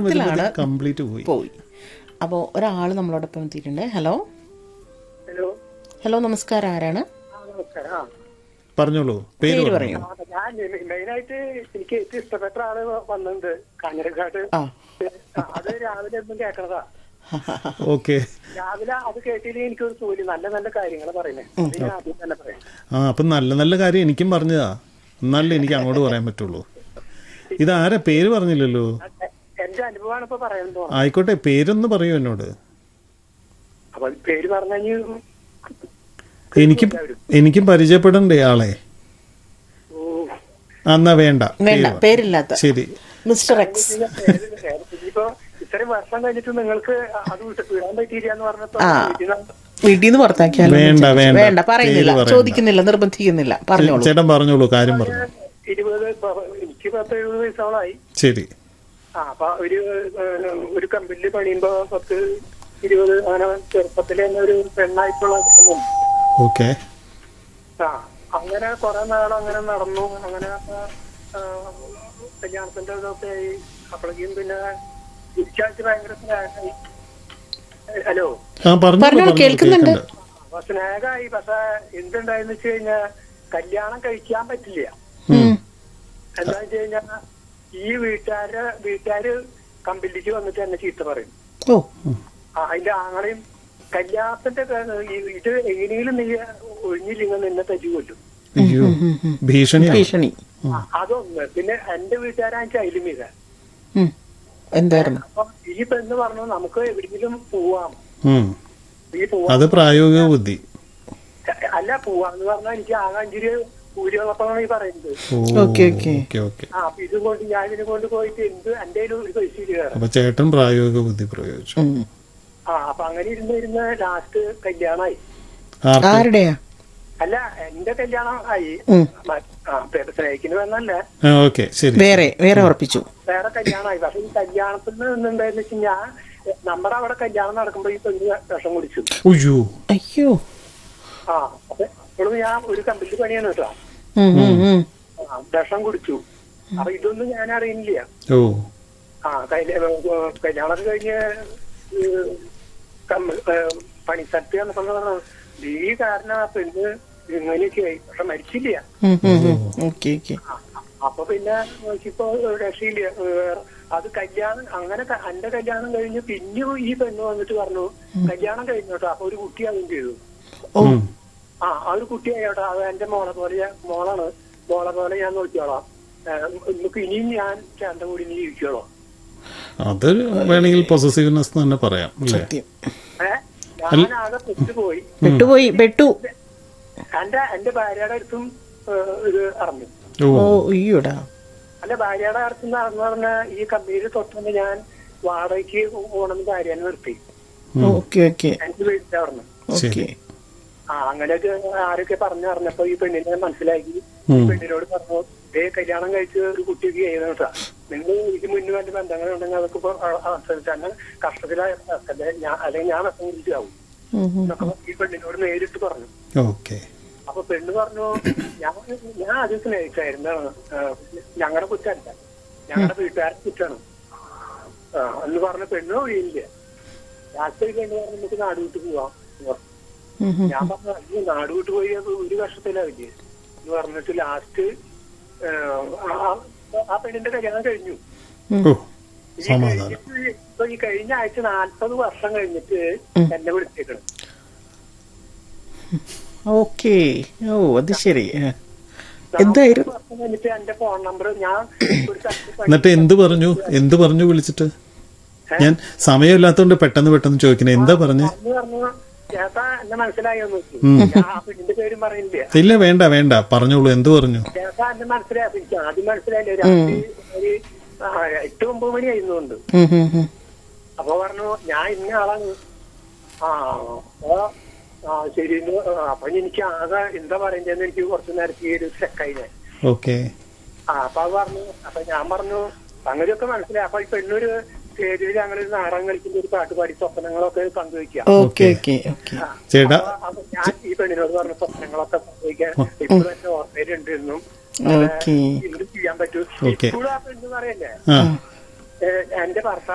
വിഷമത്തിലാണ് കംപ്ലീറ്റ് പോയി പോയി അപ്പോൾ ഒരാൾ നമ്മളോടൊപ്പം എത്തിയിട്ടുണ്ട് ഹലോ ഹലോ ഹലോ നമസ്കാരം ആരാണ് ആ നമസ്കാരം ആ പറഞ്ഞോളൂ പേര് പേര് പറഞ്ഞു പറയൂ ആ, ഞാൻ മെയിനായിട്ട് എനിക്ക് ഏറ്റവും ഇഷ്ടപ്പെട്ട ആള് വന്നിട്ടുണ്ട് കാഞ്ഞിരക്കാട്ട് ആ ആ, അത് രാവിലെ ഒന്നും കേൾക്കണതാ ഓക്കെ രാവിലെ അത് കേട്ടില്ലെങ്കിൽ എനിക്കൊരു സൂര്യ നല്ല നല്ല കാര്യങ്ങൾ പറയുന്നത് അത് ഞാൻ ആദ്യം തന്നെ പറയാം ആ അപ്പം നല്ല നല്ല കാര്യം എനിക്കും പറഞ്ഞതാ എന്നാലേ എനിക്ക് അങ്ങോട്ട് പറയാൻ പറ്റുള്ളൂ ഇതാരാ പേര് പറഞ്ഞില്ലല്ലോ എ- എന്റെ അനുഭവമാണ് ഇപ്പൊ പറയുന്നത് ആയിക്കോട്ടെ പേരൊന്ന് പറയൂ എന്നോട് അപ്പൊ പേര് പറഞ്ഞു എനിക്ക് എനിക്കും പരിചയപ്പെടണ്ടേ ആളെ ഓ ആ, എന്നാ വേണ്ട വേണ്ട പേര് പേരില്ലാത്ത ശരി മിസ്റ്റർ എക്സ് പിന്നെ പേര് വേറെ ഇനിയിപ്പോ ഇത്രയും വർഷം കഴിഞ്ഞിട്ട് നിങ്ങൾക്ക് അത് വിട്ട് വിടാൻ പറ്റിയില്ല എന്ന് പറഞ്ഞപ്പോ ആ. വീട്ടിൽ നിന്ന് വീട്ടിൽ നിന്ന് പുറത്താക്കിയാലോ വേണ്ട, വേണ്ട. വേണ്ട പറയുന്നില്ല പേര് പറയണ്ട. ചോദിക്കുന്നില്ല നിർബന്ധിക്കുന്നില്ല പറഞ്ഞോളൂ ചേട്ടൻ പറഞ്ഞോളൂ കാര്യം പറഞ്ഞു ഇരുപത് ഇപ്പൊ എനിക്ക് പത്ത് എഴുപത് വയസ്സോളായി ശരി ആ അപ്പൊ ഒരു ഏഹ്, ഒരു കമ്പനിയിൽ പണിയുമ്പോ പത്ത് ഇരുപത് അങ്ങനെ ചെറുപ്പത്തിലെ തന്നെ ഒരു പെണ്ണായിട്ടുള്ള ഒന്നും. ഓക്കെ ആ അങ്ങനെ കുറെ നാൾ അങ്ങനെ നടന്നു അങ്ങനെ ആ, കല്യാണത്തിന്റെ ഇതൊക്കെ ആയി അപ്പോഴേക്കും പിന്നെ തിരിച്ചാഴ്ച ഭയങ്കര സ്നേഹമായി ഹലോ ആ പറഞ്ഞു പറഞ്ഞോളൂ, കേൾക്കുന്നുണ്ട്. അപ്പൊ സ്നേഹമായി പക്ഷെ എന്തുണ്ടായെന്ന് വെച്ച് കഴിഞ്ഞാ കല്യാണം കഴിക്കാൻ പറ്റില്ല എന്താ വെച്ച് കഴിഞ്ഞാ ഈ വീട്ടുകാര് വീട്ടുകാര് കമ്പനിക്ക് വന്നിട്ട് എന്നെ ചീത്ത പറയും ഓ ആ, അതിന്റെ ആങ്ങളെയും കല്യാണത്തിന്റെ ക- ഈ ഇത് എങ്ങനെയും നീ ഒഴിഞ്ഞില്ലെങ്കിൽ നിന്നെ തല്ലി കൊല്ലും അയ്യോ ഭീഷണിയാ ഭീഷണി ആ, അതൊന്ന് പിന്നെ എന്റെ വീട്ടുകാരാണെന്ന് അതിലും മീത ഉം. എന്തായിരുന്നു അപ്പൊ ഈ പെണ്ണ് പറഞ്ഞു നമുക്ക് എവിടെയെങ്കിലും പോവാം ഉം. ഈ പോവാം അത് പ്രായോഗിക ബുദ്ധി അല്ല പോവാന്ന് പറഞ്ഞാൽ എനിക്ക് ആകെ അഞ്ചിര് കൂലി ഉള്ളപ്പോഴാണ് ഈ പറയുന്നത് oh okay, okay. Okay okay ആ അപ്പൊ ഇതും കൊണ്ട് ഞാൻ ഇതിനെ കൊണ്ട് പോയിട്ട് എന്ത് എന്റെ കയ്യിൽ ഒരു പൈസ ഇല്ല വേറെ. അപ്പൊ ചേട്ടൻ പ്രായോഗിക ബുദ്ധി പ്രയോഗിച്ചു ഉം. ആ അപ്പൊ അങ്ങനെ ഇരുന്ന് ഇരുന്ന് ലാസ്റ്റ് കല്യാണമായി ആർക്ക് ആരുടെയാ അല്ല എന്റെ കല്യാണം ആയി ഉം. മ- ആ സ്നേഹിക്കുന്ന പെണ്ണല്ല ആ ഓക്കെ ശരി വേറെ വേറെ ഉറപ്പിച്ചു വേറെ കല്യാണമായി പക്ഷെ ഈ കല്യാണത്തിൽ നിന്ന് എന്തായെന്ന് വെച്ച് ഞാൻ നമ്മുടെ അവിടെ കല്യാണം നടക്കുമ്പോ ഈ പെണ്ണ് വിഷം കുടിച്ചു ഉയ്യോ അയ്യോ ആ അപ്പൊ ഇപ്പോഴും ഞാൻ ഒരു കമ്പനിയിൽ പണിയാണ് കേട്ടോ ഉം, ഉം, ഉം. ആ, വിഷം കുടിച്ചു അപ്പൊ ഇതൊന്നും ഞാൻ അറിയുന്നില്ല ഓ ആ കല്യ- ഏ, കല്യാണമൊക്കെ കഴിഞ്ഞ് ഏ, കമ്പ- ഏ, പണിസ്ഥലത്ത് വന്നപ്പോ പറഞ്ഞു ഈ കാരണം ആ പെണ്ണ് ഇങ്ങനെയൊക്കെ ആയി പക്ഷെ മരിച്ചില്ല ഉം, ഉം, ഉം. ഓക്കെ ഓക്കെ ആ, അപ്പൊ പിന്നെ നോക്കിയപ്പോ രക്ഷയില്ല ഏഹ് അത് കല്യാണം അങ്ങനെ ക- എന്റെ കല്യാണം കഴിഞ്ഞ് പിന്നെ ഈ പെണ്ണ് വന്നിട്ട് പറഞ്ഞു കല്യാണം കഴിഞ്ഞോട്ടോ അപ്പൊ ഒരു കുട്ടിയാകും ചെയ്തു ഓ ഉം. ആ ആ ഒരു കുട്ടിയായോട്ടോ അത് എന്റെ മോളെ പോലെ ഞാൻ- മോളാണ് മോളെ പോലെ ഞാൻ നോക്കിയോളാം ഏഹ് നമുക്ക് ഇനിയും ഞാൻ ചേട്ടൻ കൂടി ഇനി ജീവിക്കോളാം അത് വേണമെങ്കിൽ പൊസസീവ്നെസ് തന്നെ പറയാം അല്ലേ സത്യം ഏഹ് ഞാൻ ആകെ പെട്ടുപോയി പെട്ടുപോയി പെട്ടു എന്റെ എന്റെ ഭാര്യയുടെ അടുത്തും ഏഹ്, ഇത് അറിഞ്ഞു ഓ ഓ അയ്യോടാ അല്ല ഭാര്യയുടെ അടുത്ത് നടന്നു പറഞ്ഞ ഈ കമ്പനിയിൽ തൊട്ടുകൊണ്ട് ഞാൻ വാടകയ്ക്ക് പോകണമെന്ന് ഭാര്യനെ നിർത്തി ഓക്കെ ഓക്കെ എനിക്ക് വീട്ടിൽ പറഞ്ഞു ഓക്കെ ആ അങ്ങനെയൊക്കെ ആരൊക്കെ പറഞ്ഞു അറിഞ്ഞപ്പോ ഈ പെണ്ണിനെ മനസ്സിലാക്കി ഈ ഉം. പെണ്ണിനോട് പറഞ്ഞു ഏ കല്യാണം കഴിച്ച് ഒരു കുട്ടിക്ക് ചെയ്യുന്ന കേട്ടാ നിങ്ങൾ എനിക്ക് മുന്നേ വേണ്ടി ബന്ധങ്ങളുണ്ടെങ്കിൽ അതൊക്കെ ഇപ്പൊ തന്നെ കഷ്ടത്തിലായ ഞാൻ അല്ലെങ്കിൽ ഞാൻ വിഷം കുടിച്ചാവും എന്നൊക്കെ ഈ പെണ്ണിനോട് നേരിട്ട് പറഞ്ഞു ഓക്കെ അപ്പൊ പെണ്ണ് പറഞ്ഞു ഞാൻ ഞാൻ ആദ്യം സ്നേഹിച്ചായിരുന്നു ഞങ്ങളുടെ കുറ്റമല്ല ഞങ്ങളുടെ വീട്ടുകാരുടെ കുറ്റാണ് ആ എന്ന് പറഞ്ഞ പെണ്ണ് ഒഴിയില്ല ലാസ്റ്റ് പെണ്ണ് പറഞ്ഞു നമുക്ക് നാട് വിട്ട് പോവാം എന്ന് പറഞ്ഞു. ഞാൻ പറഞ്ഞു അയ്യോ നാട് വിട്ട് പോയി അത് ഒരു വർഷത്തിലാവില്ലേ എന്ന് പറഞ്ഞിട്ട് ലാസ്റ്റ് ആ പെണ്ണിന്റെ കല്യാണം കഴിഞ്ഞു ഓ ഈ സമാധാനം കഴിഞ്ഞിട്ട് ഇപ്പൊ ഈ കഴിഞ്ഞ ആഴ്ച നാൽപ്പത് വർഷം കഴിഞ്ഞിട്ട് എന്നെ വിളിച്ചേക്കണം ഓക്കെ ഓ അത് ശരി ആ. എന്തായിരുന്നു വർഷം കഴിഞ്ഞിട്ട് എന്റെ ഫോൺ നമ്പർ ഞാൻ ഒരു സ്ഥലത്ത് പണി- എന്നിട്ട് എന്ത് പറഞ്ഞു എന്ത് പറഞ്ഞു വിളിച്ചിട്ട് ഞാൻ സമയമില്ലാത്തോണ്ട് പെട്ടെന്ന് പെട്ടെന്ന് ചോദിക്കണേ എന്താ പറഞ്ഞേ അന്ന് പറഞ്ഞു ചേട്ടാ എന്നെ മനസ്സിലായോന്ന് ചോദിച്ചു ഞാൻ ആ പെണ്ണിന്റെ പേരും പറയുന്നില്ല ഇല്ല വേണ്ട വേണ്ട പറഞ്ഞോളൂ എന്ത് പറഞ്ഞു ചേട്ടാ എന്നെ മനസ്സിലായി അപ്പൊ എനിക്ക് ആദ്യം മനസ്സിലായില്ല രാത്രി ഒരു ആ, എട്ട് ഒമ്പത് മണി ആയിരുന്നുണ്ട് ഉം, ഉം, ഉം. അപ്പൊ പറഞ്ഞു ഞാൻ ഇന്ന ആളാണ് ആ അപ്പൊ ആ ശരി എന്ന് ആ, അപ്പൊ എനിക്ക് ആകെ എന്താ പറയണ്ടെന്ന് എനിക്ക് കുറച്ചു നേരത്തെ ഒരു സെക്കായി ഞാൻ ഓക്കെ ആ അപ്പൊ അത് പറഞ്ഞു അപ്പൊ ഞാൻ പറഞ്ഞു അങ്ങനെയൊക്കെ മനസ്സിലായി അപ്പൊ ഈ പെണ്ണൊരു സ്റ്റേജിൽ ഞങ്ങൾ നാടകം കളിക്കുന്ന ഒരു പാട്ട് പാടി സ്വപ്നങ്ങളൊക്കെ പങ്കുവയ്ക്കാം ഓക്കെ ഓക്കെ ഓക്കെ ചേട്ടാ അപ്പൊ അപ്പൊ ഞാൻ ഈ പെണ്ണിനോട് പറഞ്ഞ സ്വപ്നങ്ങളൊക്കെ പങ്കുവയ്ക്കാൻ ഇപ്പോഴും എന്റെ ഓർമ്മയിലുണ്ട് എന്നും ഓക്കെ എന്ത് ചെയ്യാൻ പറ്റൂ ഓക്കെ. ഇപ്പോഴും ആ പെണ്ണ് പറയല്ലേ ആ ഏഹ് എന്റെ ഭർത്താവ്